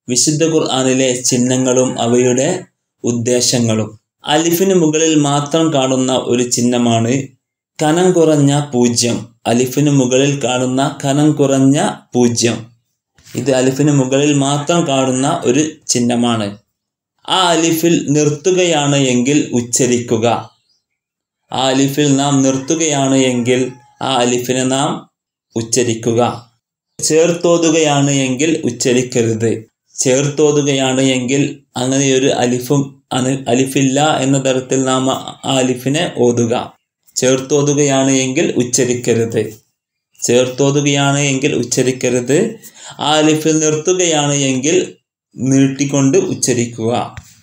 വിശുദ്ധ ഖുർആനിലെ ചിഹ്നങ്ങളും അവയുടെ ഉദ്ദേശങ്ങളും അലിഫിന് മുകളിൽ മാത്രം കാണുന്ന ഒരു ചിഹ്നമാണ് കനം കുറഞ്ഞ പൂജ്യം അലിഫിന് മുകളിൽ കാണുന്ന കനം കുറഞ്ഞ പൂജ്യം ഇത് അലിഫിന് മുകളിൽ മാത്രം കാണുന്ന ഒരു ചിഹ്നമാണ് ആ അലിഫിൽ നിർത്തുകയാണ് എങ്കിൽ ഉച്ചരിക്കുക ആ അലിഫിൽ നാം നിർത്തുകയാണ് എങ്കിൽ ആ അലിഫിനെ നാം ഉച്ചരിക്കുക ചേർത്തോതുകയാണ് എങ്കിൽ ഉച്ചരിക്കരുത് ചേർത്തോതുകയാണ് എങ്കിൽ അങ്ങനെയൊരു അലിഫും അന- അലിഫില്ല എന്ന തരത്തിൽ നാം ആ അലിഫിനെ ഓതുക ചേർത്തോതുകയാണ് എങ്കിൽ ഉച്ചരിക്കരുത് ചേർത്തോതുകയാണ് എങ്കിൽ ഉച്ചരിക്കരുത് ആ അലിഫിൽ നിർത്തുകയാണ് എങ്കിൽ നീട്ടിക്കൊണ്ട് ഉച്ചരിക്കുക